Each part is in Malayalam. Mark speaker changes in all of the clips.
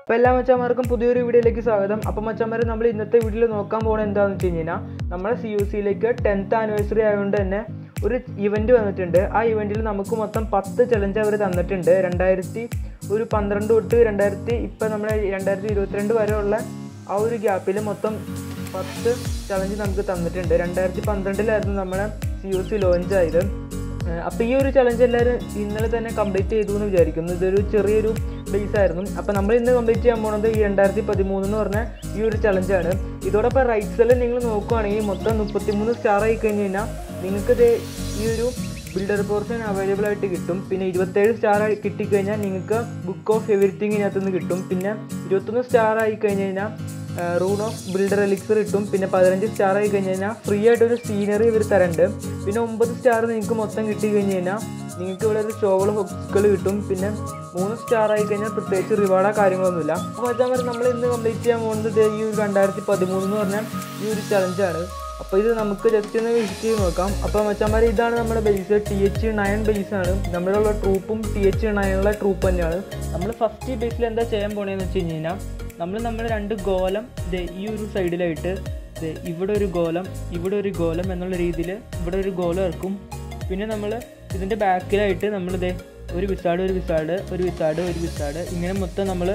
Speaker 1: അപ്പോൾ എല്ലാ മച്ചാന്മാർക്കും പുതിയൊരു വീഡിയോയിലേക്ക് സ്വാഗതം അപ്പോൾ മച്ചാന്മാർ നമ്മൾ ഇന്നത്തെ വീഡിയോയിൽ നോക്കാൻ പോകുന്നത് എന്താണെന്ന് വെച്ച് കഴിഞ്ഞാൽ നമ്മുടെ സി യു സിയിലേക്ക് ടെൻത്ത് ആനിവേഴ്സറി ആയതുകൊണ്ട് തന്നെ ഒരു ഇവൻറ്റ് വന്നിട്ടുണ്ട് ആ ഇവൻറ്റിൽ നമുക്ക് മൊത്തം പത്ത് ചലഞ്ച് അവർ തന്നിട്ടുണ്ട് രണ്ടായിരത്തി ഒരു പന്ത്രണ്ട് തൊട്ട് രണ്ടായിരത്തി ഇപ്പം നമ്മുടെ രണ്ടായിരത്തി ഇരുപത്തിരണ്ട് വരെയുള്ള ആ ഒരു ഗ്യാപ്പിൽ മൊത്തം പത്ത് ചലഞ്ച് നമുക്ക് തന്നിട്ടുണ്ട് രണ്ടായിരത്തി പന്ത്രണ്ടിലായിരുന്നു നമ്മുടെ സി യു സി ലോഞ്ച് ആയത് അപ്പോൾ ഈ ഒരു ചലഞ്ച് എല്ലാവരും ഇന്നലെ തന്നെ കംപ്ലീറ്റ് ചെയ്തു എന്ന് വിചാരിക്കുന്നു ഇതൊരു ചെറിയൊരു ബേസ് ആയിരുന്നു അപ്പോൾ നമ്മൾ ഇന്ന് കംപ്ലീറ്റ് ചെയ്യാൻ പോകുന്നത് ഈ രണ്ടായിരത്തി പതിമൂന്ന് എന്ന് പറഞ്ഞ ഈ ഒരു ചലഞ്ചാണ് ഇതോടൊപ്പം റൈറ്റ്സിൽ നിങ്ങൾ നോക്കുകയാണെങ്കിൽ മൊത്തം മുപ്പത്തിമൂന്ന് സ്റ്റാർ ആയി കഴിഞ്ഞ് കഴിഞ്ഞാൽ നിങ്ങൾക്ക് ഇത് ഈ ഒരു ബിൽഡർ പോർഷൻ അവൈലബിൾ ആയിട്ട് കിട്ടും പിന്നെ ഇരുപത്തേഴ് സ്റ്റാർ കിട്ടിക്കഴിഞ്ഞാൽ നിങ്ങൾക്ക് ബുക്ക് ഓഫ് എവറിത്തിങ് ഇതിനകത്ത് നിന്ന് കിട്ടും പിന്നെ ഇരുപത്തൊന്ന് സ്റ്റാർ ആയി കഴിഞ്ഞ് കഴിഞ്ഞാൽ റൂൺ ഓഫ് ബിൽഡർ എലിക്സർ കിട്ടും പിന്നെ പതിനഞ്ച് സ്റ്റാർ ആയി കഴിഞ്ഞ് കഴിഞ്ഞാൽ ഫ്രീ ആയിട്ടൊരു സീനറി ഇവർ തരുന്നുണ്ട് പിന്നെ ഒമ്പത് സ്റ്റാർ നിങ്ങൾക്ക് മൊത്തം കിട്ടി കഴിഞ്ഞ് കഴിഞ്ഞാൽ നിങ്ങൾക്ക് ഇവിടെ ഒരു ഷോകൾ ഹൊക്സുകൾ കിട്ടും പിന്നെ മൂന്ന് സ്റ്റാർ ആയി കഴിഞ്ഞാൽ പ്രത്യേകിച്ച് റിവാർഡോ കാര്യങ്ങളൊന്നുമില്ല അപ്പോൾ അതാ നമ്മൾ ഇന്ന് കംപ്ലീറ്റ് ചെയ്യാൻ പോകുന്നത് ദേ ഈ ഒരു രണ്ടായിരത്തി പതിമൂന്ന് എന്ന് പറഞ്ഞാൽ ഈ ഒരു ചലഞ്ചാണ് അപ്പോൾ ഇത് നമുക്ക് ജസ്റ്റ് ഒന്ന് വിസിറ്റ് ചെയ്ത് നോക്കാം അപ്പോൾ മച്ചന്മാർ ഇതാണ് നമ്മുടെ base T H nine base ആണ് നമ്മുടെ ഉള്ള ട്രൂപ്പും ടി എച്ച് നയനുള്ള ട്രൂപ്പ് തന്നെയാണ് നമ്മൾ ഫസ്റ്റ് ബേസിൽ എന്താ ചെയ്യാൻ പോണേന്ന് വെച്ച് കഴിഞ്ഞ് കഴിഞ്ഞാൽ നമ്മൾ നമ്മുടെ രണ്ട് ഗോലം ദേ ഈ ഒരു സൈഡിലായിട്ട് ദേ ഇവിടെ ഒരു ഗോലം ഇവിടെ ഒരു ഗോലം എന്നുള്ള രീതിയിൽ ഇവിടെ ഒരു ഗോലം ഇറക്കും പിന്നെ നമ്മൾ ഇതിൻ്റെ ബാക്കിലായിട്ട് നമ്മൾ ദേ ഒരു വിസാഡ് ഒരു വിസാഡ് ഒരു വിസാഡ് ഒരു വിസാഡ് ഇങ്ങനെ മൊത്തം നമ്മൾ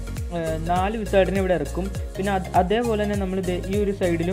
Speaker 1: നാല് വിസാഡിനെ ഇവിടെ ഇറക്കും പിന്നെ അത് അതേപോലെ തന്നെ നമ്മൾ ദേ ഈ ഒരു സൈഡിലും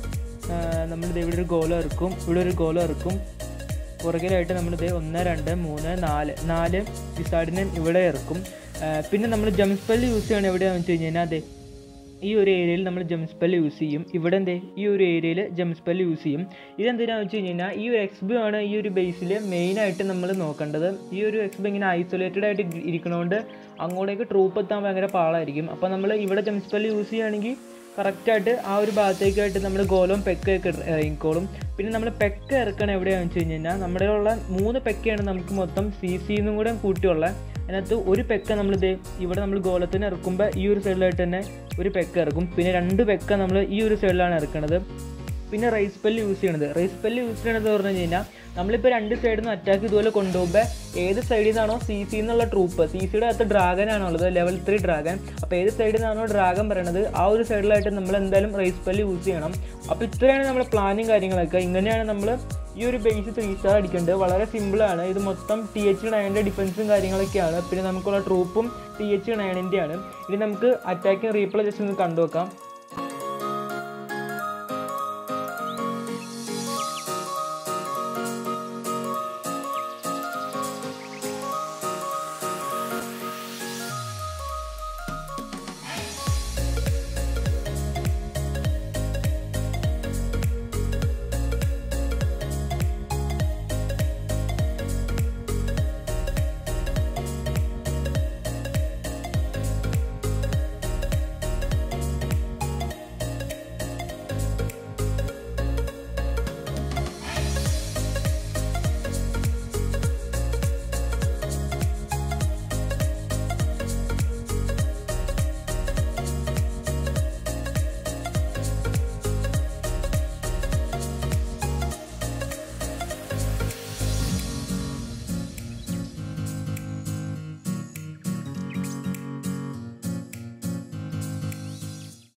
Speaker 1: നമ്മൾ ദേ ഇവിടെ ഒരു ഗോലം ഇറക്കും ഇവിടെ ഒരു ഗോലം ഇറക്കും പുറകിലായിട്ട് നമ്മൾ ദേ ഒന്ന് രണ്ട് മൂന്ന് നാല് നാല് വിസാഡിനെ ഇവിടെ ഇറക്കും പിന്നെ നമ്മൾ ജംപ് സ്പെല്ല് യൂസ് ചെയ്യണം എവിടെയാണെന്ന് വെച്ച് കഴിഞ്ഞാൽ അതെ ഈ ഒരു ഏരിയയിൽ നമ്മൾ ജംപ് സ്പെല്ല് യൂസ് ചെയ്യും ഇവിടെ എന്തേ ഈ ഒരു ഏരിയയിൽ ജംപ് സ്പെല്ല് യൂസ് ചെയ്യും ഇതെന്തിനാണെന്ന് വെച്ച് കഴിഞ്ഞാൽ ഈ ഒരു എക്സ്ബി ആണ് ഈ ഒരു ബേസിൽ മെയിനായിട്ട് നമ്മൾ നോക്കേണ്ടത് ഈ ഒരു എക്സ്ബി ഇങ്ങനെ ഐസൊലേറ്റഡ് ആയിട്ട് ഇരിക്കണോണ്ട് അങ്ങോട്ടേക്ക് ട്രൂപ്പ് എത്താൻ ഭയങ്കര പാളായിരിക്കും അപ്പോൾ നമ്മൾ ഇവിടെ ജംപ് സ്പെല്ല് യൂസ് ചെയ്യുകയാണെങ്കിൽ കറക്റ്റായിട്ട് ആ ഒരു ഭാഗത്തേക്കായിട്ട് നമ്മൾ ഗോലവും പെക്കൊക്കെ ഇറങ്ങിക്കോളും പിന്നെ നമ്മൾ പെക്ക ഇറക്കണം എവിടെയാണെന്ന് വെച്ച് കഴിഞ്ഞ് കഴിഞ്ഞാൽ നമ്മുടെ ഉള്ള മൂന്ന് പെക്കയാണ് നമുക്ക് മൊത്തം സി സിന്നും കൂടെ കൂട്ടിയുള്ള അതിനകത്ത് ഒരു പെക്ക നമ്മൾ ഇതേ ഇവിടെ നമ്മൾ ഗോലത്തിന് ഇറക്കുമ്പോൾ ഈ ഒരു സൈഡിലായിട്ട് തന്നെ ഒരു പെക്ക ഇറക്കും പിന്നെ രണ്ട് പെക്ക നമ്മൾ ഈ ഒരു സൈഡിലാണ് ഇറക്കുന്നത് പിന്നെ റൈസ് പെല്ല് യൂസ് ചെയ്യണത് റൈസ് പെല്ല് യൂസ് ചെയ്യണത് പറഞ്ഞു കഴിഞ്ഞാൽ നമ്മളിപ്പോൾ രണ്ട് സൈഡിൽ നിന്ന് അറ്റാക്ക് ഇതുപോലെ കൊണ്ടുപോകുമ്പോൾ ഏത് സൈഡിൽ നിന്നാണോ സി സി എന്നുള്ള ട്രൂപ്പ് സി സിയുടെ അകത്ത് ഡ്രാഗൻ ആണുള്ളത് ലെവൽ ത്രീ ഡ്രാഗൻ അപ്പോൾ ഏത് സൈഡിൽ നിന്നാണോ ഡ്രാഗൻ പറയണത് ആ ഒരു സൈഡിലായിട്ട് നമ്മൾ എന്തായാലും റൈസ് പെല്ല് യൂസ് ചെയ്യണം അപ്പോൾ ഇത്രയാണ് നമ്മുടെ പ്ലാനും കാര്യങ്ങളൊക്കെ ഇങ്ങനെയാണ് നമ്മൾ ഈ ഒരു ബേസ് ത്രീ സ്റ്റാർ അടിക്കേണ്ടത് വളരെ സിമ്പിളാണ് ഇത് മൊത്തം ടി എച്ച് നയൻ്റെ ഡിഫൻസും കാര്യങ്ങളൊക്കെയാണ് പിന്നെ നമുക്കുള്ള ട്രൂപ്പും ടി എച്ച് നയനിൻ്റെയാണ് ഇനി നമുക്ക് അറ്റാക്കിങ് റീപ്ലേ ജസ്റ്റ് ഒന്ന് കണ്ടു നോക്കാം